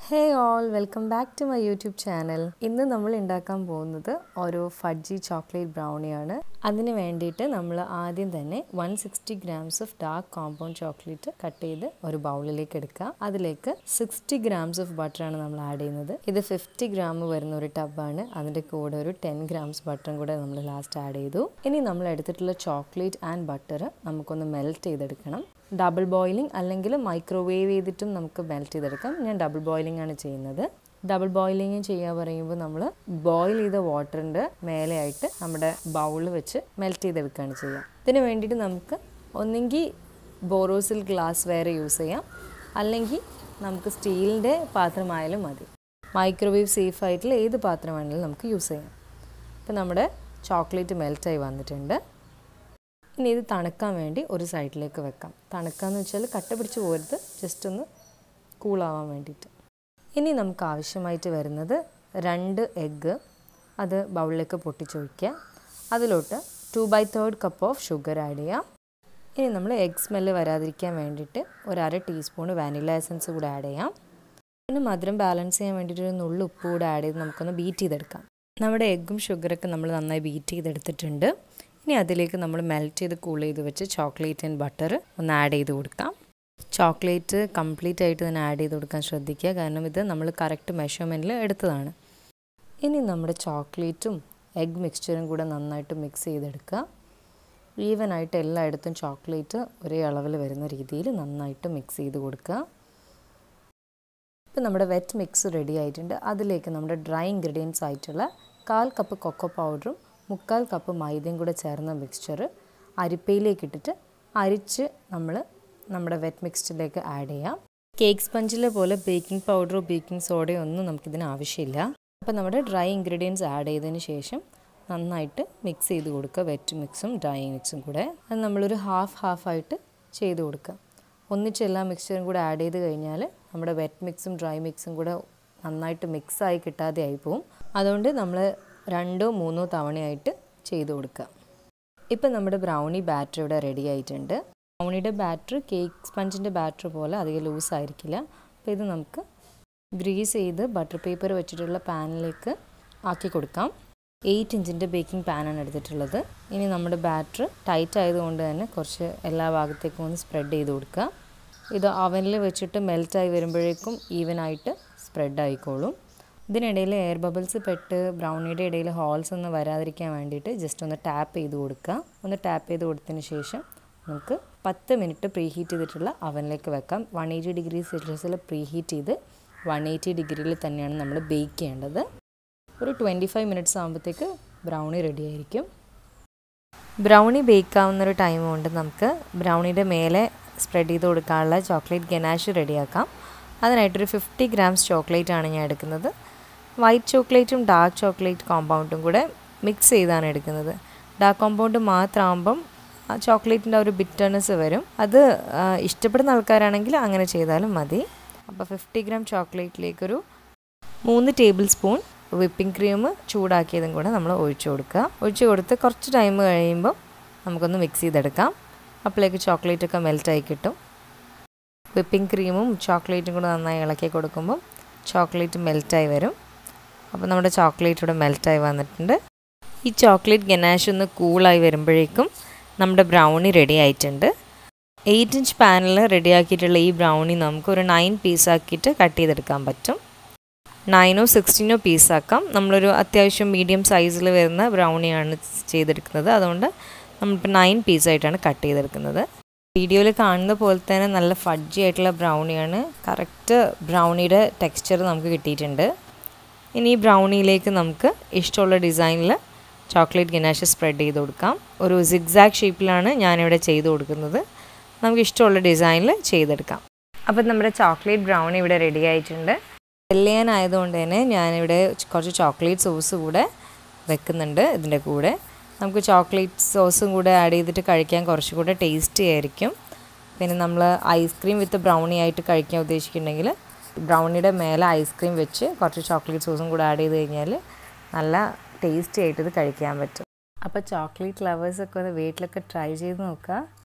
hey all welcome back to my YouTube channel ഇന്ന് നമ്മൾ ഉണ്ടാക്കാൻ പോകുന്നത് ഒരു ഫഡ്ജി ചോക്ലേറ്റ് ബ്രൗണിയാണ് അതിന് വേണ്ടിയിട്ട് നമ്മൾ ആദ്യം തന്നെ one sixty grams of dark compound chocolate cut ചെയ്ത് ഒരു ബൗളിലേക്ക് എടുക്കുക അതിലേക്ക് സിക്സ്റ്റി ഗ്രാംസ് ഓഫ് ബട്ടറാണ് നമ്മൾ ആഡ് ചെയ്യുന്നത് ഇത് ഫിഫ്റ്റി ഗ്രാം വരുന്ന ഒരു ടബാണ് അതിൻ്റെ കൂടെ ഒരു ടെൻ ഗ്രാംസ് ബട്ടറും കൂടെ നമ്മൾ ലാസ്റ്റ് ആഡ് ചെയ്തു ഇനി നമ്മൾ എടുത്തിട്ടുള്ള ചോക്ലേറ്റ് ആൻഡ് ബട്ടർ നമുക്കൊന്ന് മെൽറ്റ് ചെയ്തെടുക്കണം ഡബിൾ ബോയിലിംഗ് അല്ലെങ്കിൽ മൈക്രോവേവ് ചെയ്തിട്ടും നമുക്ക് മെൽറ്റ് ചെയ്തെടുക്കാം ഞാൻ ഡബിൾ ബോയിലിംഗ് ആണ് ചെയ്യുന്നത് ഡബിൾ ബോയിലിംഗ് ചെയ്യാൻ പറയുമ്പോൾ നമ്മൾ ബോയിൽ ചെയ്ത വാട്ടറിൻ്റെ മേലെയായിട്ട് നമ്മുടെ ബൗൾ വെച്ച് മെൽറ്റ് ചെയ്തെടുക്കുകയാണ് ചെയ്യുക ഇതിന് വേണ്ടിയിട്ട് നമുക്ക് ഒന്നെങ്കിൽ ബോറോസിൽ ഗ്ലാസ് വേറെ യൂസ് ചെയ്യാം അല്ലെങ്കിൽ നമുക്ക് സ്റ്റീലിൻ്റെ പാത്രമായാലും മതി മൈക്രോവേവ് സേഫ് ആയിട്ടുള്ള ഏത് പാത്രം വേണമെങ്കിലും നമുക്ക് യൂസ് ചെയ്യാം അപ്പോൾ നമ്മുടെ ചോക്ലേറ്റ് മെൽറ്റായി വന്നിട്ടുണ്ട് ഇനി ഇത് തണുക്കാൻ വേണ്ടി ഒരു സൈഡിലേക്ക് വെക്കാം തണുക്കാന്ന് വെച്ചാൽ കട്ട പിടിച്ച് പോരുത് ജസ്റ്റ് ഒന്ന് കൂളാവാൻ വേണ്ടിയിട്ട് ഇനി നമുക്ക് ആവശ്യമായിട്ട് വരുന്നത് രണ്ട് എഗ്ഗ് അത് ബൗളിലേക്ക് പൊട്ടിച്ചൊഴിക്കുക അതിലോട്ട് two by third cup of sugar add ചെയ്യാം ഇനി നമ്മൾ എഗ് സ്മെല്ല് വരാതിരിക്കാൻ വേണ്ടിയിട്ട് ഒരു അര ടീസ്പൂൺ വാനില എസൻസ് കൂടെ ആഡ് ചെയ്യാം പിന്നെ മധുരം ബാലൻസ് ചെയ്യാൻ വേണ്ടിയിട്ട് ഒരു നുള്ളു ഉപ്പ് കൂടെ ആഡ് ചെയ്ത് നമുക്കൊന്ന് ബീറ്റ് ചെയ്തെടുക്കാം നമ്മുടെ എഗ്ഗും ഷുഗറൊക്കെ നമ്മൾ നന്നായി ബീറ്റ് ചെയ്തെടുത്തിട്ടുണ്ട് ഇനി അതിലേക്ക് നമ്മൾ മെൽറ്റ് ചെയ്ത് കൂൾ ചെയ്ത് വെച്ച് ചോക്ലേറ്റ് ആൻഡ് ബട്ടർ ഒന്ന് ആഡ് ചെയ്ത് കൊടുക്കാം ചോക്ലേറ്റ് കംപ്ലീറ്റ് ആയിട്ട് തന്നെ ആഡ് ചെയ്ത് കൊടുക്കാൻ ശ്രദ്ധിക്കുക കാരണം ഇത് നമ്മൾ കറക്റ്റ് മെഷർമെൻറ്റിൽ എടുത്തതാണ് ഇനി നമ്മുടെ ചോക്ലേറ്റും എഗ് മിക്സ്ചറും കൂടെ നന്നായിട്ട് മിക്സ് ചെയ്തെടുക്കുക ഈവൻ ആയിട്ട് എല്ലായിടത്തും ചോക്ലേറ്റ് ഒരേ അളവിൽ വരുന്ന രീതിയിൽ നന്നായിട്ട് മിക്സ് ചെയ്ത് കൊടുക്കുക ഇപ്പം നമ്മുടെ വെറ്റ് മിക്സ് റെഡി ആയിട്ടുണ്ട് അതിലേക്ക് നമ്മുടെ ഡ്രൈ ഇൻഗ്രീഡിയൻസ് ആയിട്ടുള്ള കാൽ കപ്പ് കൊക്കോ പൗഡറും മുക്കാൽ കപ്പ് മൈദയും കൂടെ ചേർന്ന മിക്സ്ചർ അരിപ്പയിലേക്ക് ഇട്ടിട്ട് അരിച്ച് നമ്മൾ നമ്മുടെ വെറ്റ് മിക്സ്ചറിലേക്ക് ആഡ് ചെയ്യാം കേക്ക് സ്പഞ്ചിലെ പോലെ ബേക്കിംഗ് പൗഡറോ ബേക്കിംഗ് സോഡയോ ഒന്നും നമുക്കിതിന് ആവശ്യമില്ല അപ്പോൾ നമ്മുടെ ഡ്രൈ ഇൻഗ്രീഡിയൻസ് ആഡ് ചെയ്തതിന് ശേഷം നന്നായിട്ട് മിക്സ് ചെയ്ത് കൊടുക്കുക വെറ്റ് മിക്സും ഡ്രൈ മിക്സും കൂടെ അത് നമ്മളൊരു ഹാഫ് ഹാഫായിട്ട് ചെയ്ത് കൊടുക്കുക ഒന്നിച്ച് എല്ലാ മിക്സ്ചറും കൂടെ ആഡ് ചെയ്ത് കഴിഞ്ഞാൽ നമ്മുടെ വെറ്റ് മിക്സും ഡ്രൈ മിക്സും കൂടെ നന്നായിട്ട് മിക്സായി കിട്ടാതെ ആയി പോവും അതുകൊണ്ട് നമ്മൾ രണ്ടോ മൂന്നോ തവണയായിട്ട് ചെയ്ത് കൊടുക്കുക ഇപ്പം നമ്മുടെ ബ്രൗണി ബാറ്റർ ഇവിടെ റെഡി ആയിട്ടുണ്ട് ബ്രൗണിയുടെ ബാറ്റർ കേക്ക് സ്പഞ്ചിൻ്റെ ബാറ്റർ പോലെ അധികം ലൂസ് ആയിരിക്കില്ല അപ്പോൾ ഇത് നമുക്ക് ഗ്രീസ് ചെയ്ത് ബട്ടർ പേപ്പർ വെച്ചിട്ടുള്ള പാനിലേക്ക് ആക്കി കൊടുക്കാം എയ്റ്റ് ഇഞ്ചിൻ്റെ ബേക്കിംഗ് പാനാണ് എടുത്തിട്ടുള്ളത് ഇനി നമ്മുടെ ബാറ്റർ ടൈറ്റ് ആയതുകൊണ്ട് തന്നെ കുറച്ച് എല്ലാ ഭാഗത്തേക്കും ഒന്ന് സ്പ്രെഡ് ചെയ്ത് കൊടുക്കുക ഇത് അവനിൽ വെച്ചിട്ട് മെൽറ്റായി വരുമ്പോഴേക്കും ഈവനായിട്ട് സ്പ്രെഡ് ആയിക്കോളും ഇതിനിടയിൽ എയർ ബബിൾസ് പെട്ട് ബ്രൗണിയുടെ ഇടയിൽ ഹോൾസ് ഒന്നും വരാതിരിക്കാൻ വേണ്ടിയിട്ട് ജസ്റ്റ് ഒന്ന് ടാപ്പ് ചെയ്ത് കൊടുക്കുക ഒന്ന് ടാപ്പ് ചെയ്ത് കൊടുത്തതിന് ശേഷം നമുക്ക് പത്ത് മിനിറ്റ് പ്രീ ഹീറ്റ് ചെയ്തിട്ടുള്ള അവനിലേക്ക് വെക്കാം വൺ എയ്റ്റി ഡിഗ്രി സെൽഷ്യസിൽ പ്രീ ഹീറ്റ് ചെയ്ത് വൺ എയ്റ്റി ഡിഗ്രിയിൽ തന്നെയാണ് നമ്മൾ ബേക്ക് ചെയ്യേണ്ടത് ഒരു ട്വൻറ്റി ഫൈവ് മിനിറ്റ്സ് ആകുമ്പോഴത്തേക്ക് ബ്രൗണി റെഡി ആയിരിക്കും ബ്രൗണി ബേക്ക് ആവുന്ന ഒരു ടൈം കൊണ്ട് നമുക്ക് ബ്രൗണിയുടെ മേലെ സ്പ്രെഡ് ചെയ്ത് കൊടുക്കാനുള്ള ചോക്ലേറ്റ് ഗനാഷ് റെഡിയാക്കാം അതിനായിട്ടൊരു ഫിഫ്റ്റി ഗ്രാംസ് ചോക്ലേറ്റ് ആണ് ഞാൻ എടുക്കുന്നത് വൈറ്റ് ചോക്ലേറ്റും ഡാർക്ക് ചോക്ലേറ്റ് കോമ്പൗണ്ടും കൂടെ മിക്സ് ചെയ്താണ് എടുക്കുന്നത് ഡാർക്ക് കോമ്പൗണ്ട് മാത്രമാകുമ്പം ആ ചോക്ലേറ്റിൻ്റെ ഒരു ബിറ്റർനെസ് വരും അത് ഇഷ്ടപ്പെടുന്ന ആൾക്കാരാണെങ്കിൽ അങ്ങനെ ചെയ്താലും മതി അപ്പോൾ ഫിഫ്റ്റി ഗ്രാം ചോക്ലേറ്റിലേക്കൊരു മൂന്ന് ടേബിൾ സ്പൂൺ വിപ്പിംഗ് ക്രീം ചൂടാക്കിയതും കൂടെ നമ്മൾ ഒഴിച്ചു കൊടുക്കുക ഒഴിച്ചു കൊടുത്ത് കുറച്ച് ടൈം കഴിയുമ്പോൾ നമുക്കൊന്ന് മിക്സ് ചെയ്തെടുക്കാം അപ്പോഴേക്ക് ചോക്ലേറ്റൊക്കെ മെൽറ്റായി കിട്ടും വിപ്പിംഗ് ക്രീമും ചോക്ലേറ്റും കൂടെ നന്നായി ഇളക്കി കൊടുക്കുമ്പം ചോക്ലേറ്റ് മെൽറ്റായി വരും അപ്പോൾ നമ്മുടെ ചോക്ലേറ്റ് ഇവിടെ മെൽറ്റായി വന്നിട്ടുണ്ട് ഈ ചോക്ലേറ്റ് ഗനാഷ് ഒന്ന് കൂളായി വരുമ്പോഴേക്കും നമ്മുടെ ബ്രൗണി റെഡി ആയിട്ടുണ്ട് എയ്റ്റ് ഇഞ്ച് പാനിൽ റെഡിയാക്കിയിട്ടുള്ള ഈ ബ്രൗണി നമുക്ക് ഒരു നയൻ പീസാക്കിയിട്ട് കട്ട് ചെയ്തെടുക്കാൻ പറ്റും നയനോ സിക്സ്റ്റീനോ പീസാക്കാം നമ്മളൊരു അത്യാവശ്യം മീഡിയം സൈസിൽ വരുന്ന ബ്രൗണിയാണ് ചെയ്തെടുക്കുന്നത് അതുകൊണ്ട് നമ്മളിപ്പോൾ നയൻ പീസായിട്ടാണ് കട്ട് ചെയ്തെടുക്കുന്നത് വീഡിയോയിൽ കാണുന്ന പോലെ തന്നെ നല്ല ഫഡ്ജി ആയിട്ടുള്ള ബ്രൗണിയാണ് കറക്റ്റ് ബ്രൗണിയുടെ ടെക്സ്ചർ നമുക്ക് കിട്ടിയിട്ടുണ്ട് ഇനി ഈ ബ്രൗണിയിലേക്ക് നമുക്ക് ഇഷ്ടമുള്ള ഡിസൈനിൽ ചോക്ലേറ്റ് ഗനാഷ് സ്പ്രെഡ് ചെയ്ത് കൊടുക്കാം ഒരു സിഗ്സാഗ് ഷേപ്പിലാണ് ഞാനിവിടെ ചെയ്ത് കൊടുക്കുന്നത് നമുക്ക് ഇഷ്ടമുള്ള ഡിസൈനിൽ ചെയ്തെടുക്കാം അപ്പം നമ്മുടെ ചോക്ലേറ്റ് ബ്രൗണി ഇവിടെ റെഡി ആയിട്ടുണ്ട് വെള്ളയാനായതുകൊണ്ട് തന്നെ ഞാനിവിടെ കുറച്ച് ചോക്ലേറ്റ് സോസ് കൂടെ വെക്കുന്നുണ്ട് ഇതിൻ്റെ കൂടെ നമുക്ക് ചോക്ലേറ്റ് സോസും കൂടെ ആഡ് ചെയ്തിട്ട് കഴിക്കാൻ കുറച്ചും കൂടെ ടേസ്റ്റി ആയിരിക്കും പിന്നെ നമ്മൾ ഐസ്ക്രീം വിത്ത് ബ്രൗണി ആയിട്ട് കഴിക്കാൻ ഉദ്ദേശിക്കുന്നുണ്ടെങ്കിൽ ബ്രൗണിയുടെ മേലെ ഐസ്ക്രീം വെച്ച് കുറച്ച് ചോക്ലേറ്റ് സോസും കൂടെ ആഡ് ചെയ്ത് കഴിഞ്ഞാൽ നല്ല ടേസ്റ്റി ആയിട്ട് ഇത് കഴിക്കാൻ പറ്റും അപ്പോൾ ചോക്ലേറ്റ് ലവേഴ്സൊക്കെ ഒന്ന് വീട്ടിലൊക്കെ ട്രൈ ചെയ്ത് നോക്കുക